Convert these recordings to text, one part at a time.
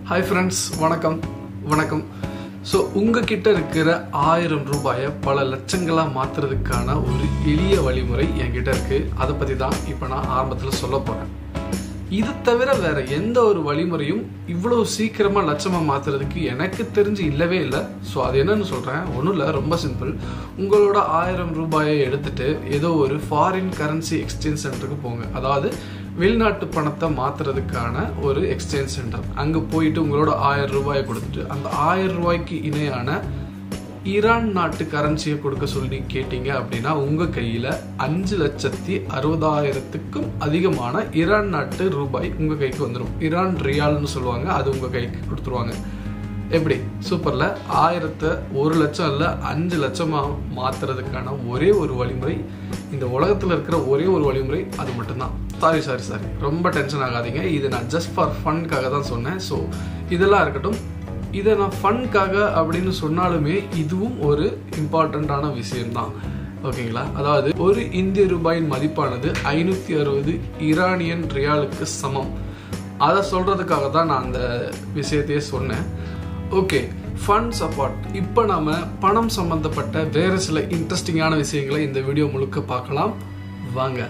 hi friends வணக்கம் வணக்கம் so உங்ககிட்ட இருக்கிற ஆயிரம் ரூபாயை பல லட்சங்களாக மாற்றுறதுக்கான ஒரு எளிய வழிமுறை என்கிட்ட இருக்குது அதை பற்றி தான் இப்போ நான் ஆரம்பத்தில் சொல்ல போகிறேன் இது தவிர வேற எந்த ஒரு வழிமுறையும் இவ்வளவு சீக்கிரமாக லட்சமாக மாற்றுறதுக்கு எனக்கு தெரிஞ்சு இல்லவே இல்லை ஸோ அது என்னன்னு சொல்கிறேன் ஒன்றும் இல்லை ரொம்ப சிம்பிள் உங்களோட ஆயிரம் ரூபாயை எடுத்துட்டு ஏதோ ஒரு ஃபாரின் கரன்சி எக்ஸ்சேஞ்ச் சென்டருக்கு போங்க அதாவது வெளிநாட்டு பணத்தை மாத்துறதுக்கான ஒரு எக்ஸ்சேஞ்ச் சென்டர் அங்கே போயிட்டு உங்களோட ஆயிரம் ரூபாயை கொடுத்துட்டு அந்த ஆயிரம் ரூபாய்க்கு இணையான ஈரான் நாட்டு கரன்சியை கொடுக்க சொல்லி கேட்டீங்க அப்படின்னா உங்க கையில அஞ்சு லட்சத்தி அறுபதாயிரத்துக்கும் அதிகமான ஈரான் நாட்டு ரூபாய் உங்க கைக்கு வந்துடும் ஈரான் ரியால்னு சொல்லுவாங்க அது உங்க கைக்கு கொடுத்துருவாங்க எப்படி சூப்பர்ல ஆயிரத்தை ஒரு லட்சம் இல்ல அஞ்சு லட்சமா மாத்துறதுக்கான ஒரே ஒரு வழிமுறை இந்த உலகத்துல இருக்கிற ஒரே ஒரு வழிமுறை அது மட்டும்தான் சாரி சாரி சாரி ரொம்ப டென்ஷன் ஆகாதீங்க இது நான் ஜஸ்ட் ஃபார் ஃபன்காக தான் சொன்னேன் ஸோ இதெல்லாம் இருக்கட்டும் இதை நான் ஃபன்காக அப்படின்னு சொன்னாலுமே இதுவும் ஒரு இம்பார்ட்டண்ட்டான விஷயம்தான் ஓகேங்களா அதாவது ஒரு இந்திய ரூபாயின் மதிப்பானது ஐநூற்றி அறுபது ஈரானியன் ரியாலுக்கு சமம் அதை சொல்கிறதுக்காக தான் நான் அந்த விஷயத்தையே சொன்னேன் ஓகே ஃபண்ட் சப்போர்ட் இப்போ நாம பணம் சம்பந்தப்பட்ட வேறு சில இன்ட்ரெஸ்டிங்கான விஷயங்களை இந்த வீடியோ முழுக்க பார்க்கலாம் வாங்க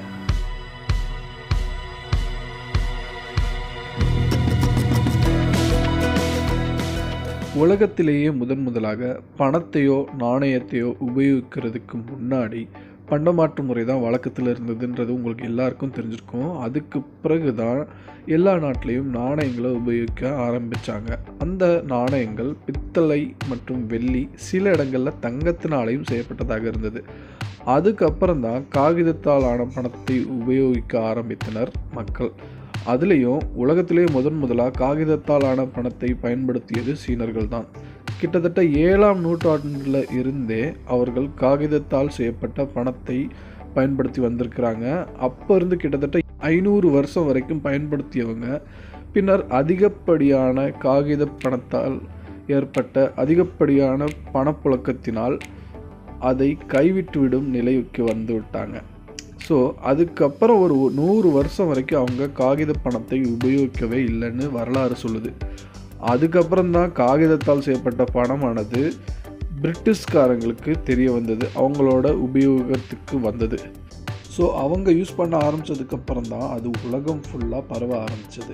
உலகத்திலேயே முதன் முதலாக பணத்தையோ நாணயத்தையோ உபயோகிக்கிறதுக்கு முன்னாடி பண்டமாற்று முறை தான் வழக்கத்தில் இருந்ததுன்றது உங்களுக்கு எல்லாருக்கும் தெரிஞ்சிருக்கும் அதுக்கு பிறகு தான் எல்லா நாட்டிலையும் நாணயங்களை உபயோகிக்க ஆரம்பித்தாங்க அந்த நாணயங்கள் பித்தளை மற்றும் வெள்ளி சில இடங்களில் தங்கத்தினாலையும் செய்யப்பட்டதாக இருந்தது அதுக்கப்புறம் தான் காகிதத்தால் ஆன பணத்தை உபயோகிக்க ஆரம்பித்தனர் மக்கள் அதுலேயும் உலகத்திலே முதன் முதலாக காகிதத்தால் ஆன பணத்தை பயன்படுத்தியது சீனர்கள் தான் கிட்டத்தட்ட ஏழாம் நூற்றாண்டில் இருந்தே அவர்கள் காகிதத்தால் செய்யப்பட்ட பணத்தை பயன்படுத்தி வந்திருக்கிறாங்க அப்போ இருந்து கிட்டத்தட்ட ஐநூறு வருஷம் வரைக்கும் பயன்படுத்தியவங்க பின்னர் அதிகப்படியான காகித பணத்தால் ஏற்பட்ட அதிகப்படியான பணப்புழக்கத்தினால் அதை கைவிட்டுவிடும் நிலைக்கு வந்து விட்டாங்க ஸோ அதுக்கப்புறம் ஒரு நூறு வருஷம் வரைக்கும் அவங்க காகித பணத்தை உபயோகிக்கவே இல்லைன்னு வரலாறு சொல்லுது அதுக்கப்புறம் தான் காகிதத்தால் செய்யப்பட்ட பணமானது பிரிட்டிஷ்காரங்களுக்கு தெரிய வந்தது அவங்களோட உபயோகத்துக்கு வந்தது ஸோ அவங்க யூஸ் பண்ண ஆரம்பித்ததுக்கப்புறம் தான் அது உலகம் ஃபுல்லாக பரவ ஆரம்பிச்சது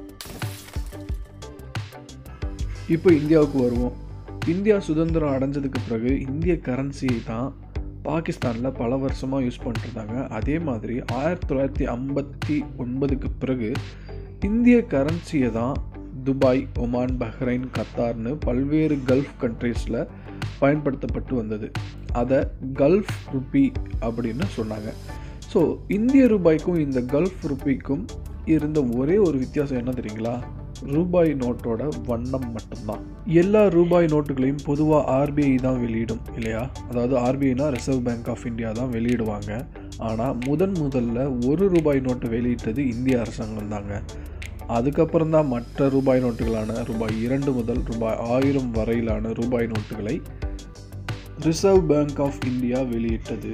இப்போ இந்தியாவுக்கு வருவோம் இந்தியா சுதந்திரம் அடைஞ்சதுக்கு பிறகு இந்திய கரன்சியை தான் பாகிஸ்தானில் பல வருஷமாக யூஸ் பண்ணிட்டுருந்தாங்க அதே மாதிரி ஆயிரத்தி தொள்ளாயிரத்தி ஐம்பத்தி ஒன்பதுக்கு பிறகு இந்திய கரன்சியை தான் துபாய் ஒமான் பஹ்ரைன் கத்தார்னு பல்வேறு கல்ஃப் கண்ட்ரீஸில் பயன்படுத்தப்பட்டு வந்தது அதை கல்ஃப் ருப்பி அப்படின்னு சொன்னாங்க ஸோ இந்திய ரூபாய்க்கும் இந்த கல்ஃப் ருப்பிக்கும் இருந்த ஒரே ஒரு வித்தியாசம் என்ன தெரியுங்களா ரூபாய் நோட்டோட வண்ணம் மட்டும்தான் எல்லா ரூபாய் நோட்டுகளையும் பொதுவாக ஆர்பிஐ தான் வெளியிடும் இல்லையா அதாவது ஆர்பிஐனா ரிசர்வ் பேங்க் ஆஃப் இந்தியா தான் வெளியிடுவாங்க ஆனால் முதன் முதல்ல ஒரு ரூபாய் நோட்டு வெளியிட்டது இந்திய அரசாங்கம் தாங்க அதுக்கப்புறம் தான் மற்ற ரூபாய் நோட்டுகளான ரூபாய் இரண்டு முதல் ரூபாய் ஆயிரம் வரையிலான ரூபாய் நோட்டுகளை ரிசர்வ் பேங்க் ஆஃப் இந்தியா வெளியிட்டது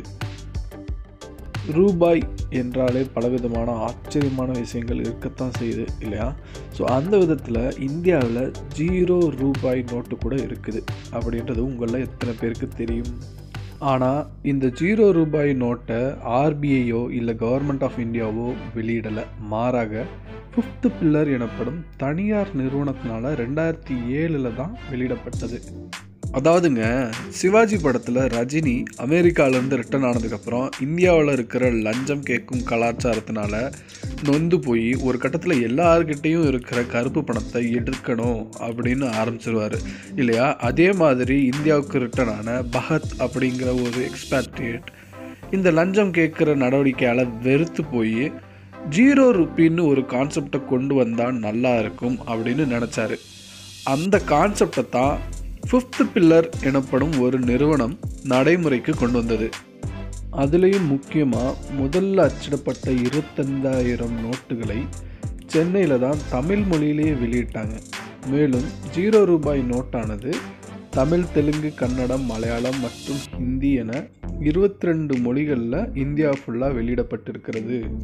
ரூபாய் என்றாலே பலவிதமான ஆச்சரியமான விஷயங்கள் இருக்கத்தான் செய்யுது இல்லையா ஸோ அந்த விதத்தில் இந்தியாவில் ஜீரோ ரூபாய் நோட்டு கூட இருக்குது அப்படின்றது உங்களில் எத்தனை பேருக்கு தெரியும் ஆனால் இந்த ஜீரோ ரூபாய் நோட்டை ஆர்பிஐயோ இல்லை கவர்மெண்ட் ஆஃப் இந்தியாவோ வெளியிடலை மாறாக ஃபிஃப்த்து பில்லர் எனப்படும் தனியார் நிறுவனத்தினால ரெண்டாயிரத்தி ஏழில் தான் வெளியிடப்பட்டது அதாவதுங்க சிவாஜி படத்தில் ரஜினி அமெரிக்காவிலேருந்து ரிட்டர்ன் ஆனதுக்கப்புறம் இந்தியாவில் இருக்கிற லஞ்சம் கேட்கும் கலாச்சாரத்தினால நொந்து போய் ஒரு கட்டத்தில் எல்லார்கிட்டேயும் இருக்கிற கருப்பு பணத்தை எடுக்கணும் அப்படின்னு ஆரம்பிச்சிருவார் இல்லையா அதே மாதிரி இந்தியாவுக்கு ரிட்டர்ன் ஆன பகத் அப்படிங்கிற ஒரு எக்ஸ்பேட்ரியேட் இந்த லஞ்சம் கேட்குற நடவடிக்கையால் வெறுத்து போய் ஜீரோ ருப்பின்னு ஒரு கான்செப்டை கொண்டு வந்தால் நல்லா இருக்கும் அப்படின்னு நினச்சாரு அந்த கான்செப்டை தான் ஃபிஃப்த் பில்லர் எனப்படும் ஒரு நிறுவனம் நடைமுறைக்கு கொண்டு வந்தது அதுலேயும் முக்கியமாக முதல்ல அச்சிடப்பட்ட இருபத்தஞ்சாயிரம் நோட்டுகளை சென்னையில் தான் தமிழ் மொழியிலேயே வெளியிட்டாங்க மேலும் ஜீரோ ரூபாய் நோட்டானது தமிழ் தெலுங்கு கன்னடம் மலையாளம் மற்றும் ஹிந்தி என இருபத்தி ரெண்டு மொழிகளில் இந்தியா ஃபுல்லாக வெளியிடப்பட்டிருக்கிறது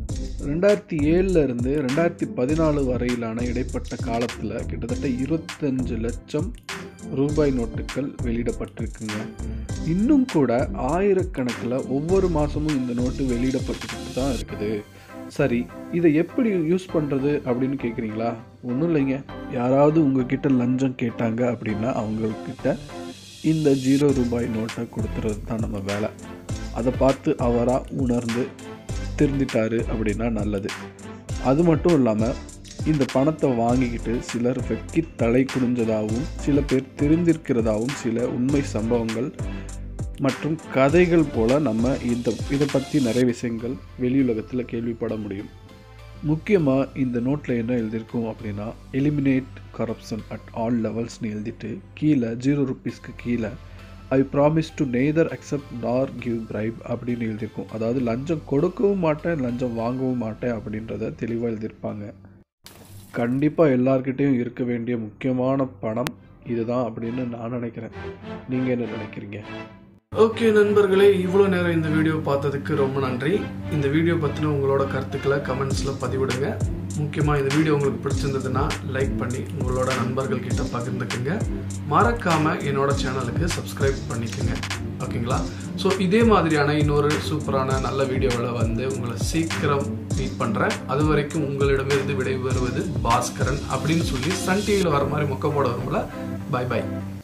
ரெண்டாயிரத்தி ஏழுல இருந்து ரெண்டாயிரத்தி பதினாலு வரையிலான இடைப்பட்ட காலத்தில் கிட்டத்தட்ட இருபத்தஞ்சு லட்சம் ரூபாய் நோட்டுகள் வெளியிடப்பட்டிருக்குங்க இன்னும் கூட ஆயிரக்கணக்கில் ஒவ்வொரு மாதமும் இந்த நோட்டு வெளியிடப்பட்டுக்கிட்டு தான் இருக்குது சரி இதை எப்படி யூஸ் பண்ணுறது அப்படின்னு கேட்குறீங்களா ஒன்றும் இல்லைங்க யாராவது உங்ககிட்ட லஞ்சம் கேட்டாங்க அப்படின்னா அவங்கக்கிட்ட இந்த ஜீரோ ரூபாய் நோட்டை கொடுத்துறது தான் நம்ம வேலை அதை பார்த்து அவராக உணர்ந்து திருந்திட்டாரு அப்படின்னா நல்லது அது மட்டும் இல்லாமல் இந்த பணத்தை வாங்கிக்கிட்டு சிலர் வெக்கி தலை குனிஞ்சதாகவும் சில பேர் தெரிந்திருக்கிறதாகவும் சில உண்மை சம்பவங்கள் மற்றும் கதைகள் போல நம்ம இந்த இதை பற்றி நிறைய விஷயங்கள் வெளியுலகத்தில் கேள்விப்பட முடியும் முக்கியமாக இந்த நோட்டில் என்ன எழுதியிருக்கோம் அப்படின்னா எலிமினேட் கரப்ஷன் அட் ஆல் லெவல்ஸ்னு எழுதிட்டு கீழே ஜீரோ ருப்பீஸ்க்கு கீழே I promise to neither accept nor give bribe அப்படின்னு எழுதியிருக்கோம் அதாவது லஞ்சம் கொடுக்கவும் மாட்டேன் லஞ்சம் வாங்கவும் மாட்டேன் அப்படின்றத தெளிவாக எழுதியிருப்பாங்க கண்டிப்பாக எல்லார்கிட்டேயும் இருக்க வேண்டிய முக்கியமான பணம் இதுதான் அப்படின்னு நான் நினைக்கிறேன் நீங்கள் என்ன நினைக்கிறீங்க ஓகே நண்பர்களே இவ்வளோ நேரம் இந்த வீடியோ பார்த்ததுக்கு ரொம்ப நன்றி இந்த வீடியோ பற்றின உங்களோட கருத்துக்களை கமெண்ட்ஸில் பதிவிடுங்க முக்கியமாக இந்த வீடியோ உங்களுக்கு பிடிச்சிருந்ததுன்னா லைக் பண்ணி உங்களோட நண்பர்கள் கிட்ட பகிர்ந்துக்குங்க மறக்காமல் என்னோட சேனலுக்கு சப்ஸ்கிரைப் பண்ணிக்கோங்க ஓகேங்களா ஸோ இதே மாதிரியான இன்னொரு சூப்பரான நல்ல வீடியோவில் வந்து உங்களை சீக்கிரம் மீட் பண்ணுறேன் அது வரைக்கும் உங்களிடமிருந்து விடைபெறுவது பாஸ்கரன் அப்படின்னு சொல்லி சன் டிவியில் வர மாதிரி மொக்க போட வரும்ல பை பை